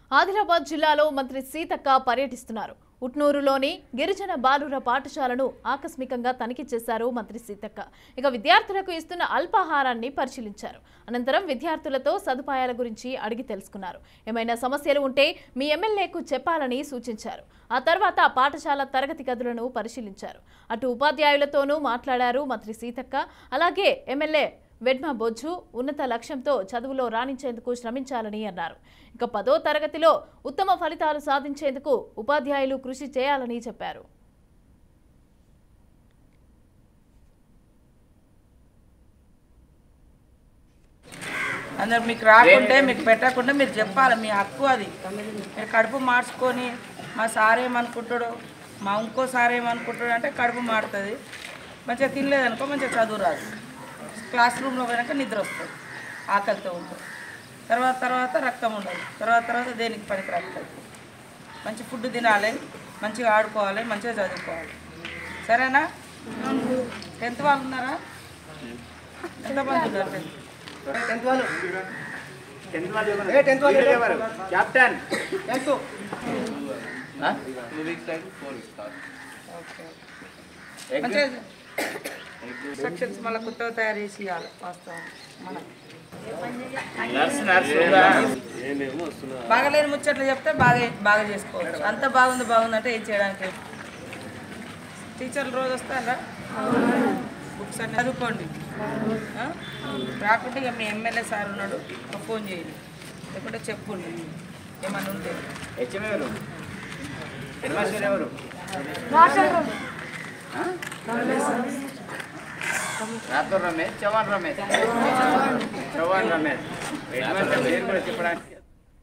ఆదిలాబాద్ జిల్లాలో మంత్రి సీతక్క పర్యటిస్తున్నారు ఉట్నూరులోని గిరిజన బాలుర పాఠశాలను ఆకస్మికంగా తనిఖీ చేశారు మంత్రి సీతక్క ఇక విద్యార్థులకు ఇస్తున్న అల్పాహారాన్ని పరిశీలించారు అనంతరం విద్యార్థులతో సదుపాయాల గురించి అడిగి తెలుసుకున్నారు ఏమైనా సమస్యలు ఉంటే మీ ఎమ్మెల్యేకు చెప్పాలని సూచించారు ఆ తర్వాత పాఠశాల తరగతి గదులను పరిశీలించారు అటు ఉపాధ్యాయులతోనూ మాట్లాడారు మంత్రి సీతక్క అలాగే ఎమ్మెల్యే వెడ్మ బొజ్జు ఉన్నత లక్ష్యంతో చదువులో రాణించేందుకు శ్రమించాలని అన్నారు ఇక పదో తరగతిలో ఉత్తమ ఫలితాలు సాధించేందుకు ఉపాధ్యాయులు కృషి చేయాలని చెప్పారు అందరు మీకు రాకుంటే మీకు పెట్టకుండా మీరు చెప్పాలి మీ హక్కు అది మీరు కడుపు మార్చుకొని మా సార్ ఏమనుకుంటాడు మా ఇంకో సార్ ఏమనుకుంటాడు అంటే కడుపు మారుతుంది మంచిగా తినలేదనుకో మంచిగా చదువు రాదు క్లాస్ రూమ్లో పోయినాక నిద్ర వస్తుంది ఆకలితో ఉంటుంది తర్వాత తర్వాత రక్తం ఉండదు తర్వాత తర్వాత దేనికి పనికి రాస్తుంది మంచి ఫుడ్ తినాలి మంచిగా ఆడుకోవాలి మంచిగా చదువుకోవాలి సరేనా టెన్త్ వాళ్ళు ఉన్నారా ఎంతమంది ఉన్నారు టెన్త్ క్యాప్టెన్ మంచిగా ఇన్స్ట్రక్షన్స్ మళ్ళీ కొత్తగా తయారు చేసి ఇవ్వాలి వాస్తవం మనం నర్స్ నర్స్ బాగలేని ముచ్చట్లు చెప్తే బాగా బాగా చేసుకోవచ్చు అంత బాగుంది బాగుంది అంటే ఏం చేయడానికి లేదు. టీచర్లు రోజు వస్తారా బుక్స్ అన్ని చదువుకోండి ఆ? రాకుంటే ఇక మీ ఎమ్మెల్యే సార్ ఉన్నాడు ఒక ఫోన్ చేయండి లేకుంటే చెప్పుండి ఏమన్నా ఉంటే హెచ్ఎం ఎవరు హెడ్ మాస్టర్ ఎవరు రాథోర్ రమేష్ చవాన్ రమేష్ చవాన్ రమేష్ హెడ్ మాస్టర్ పేరు కూడా చెప్పడానికి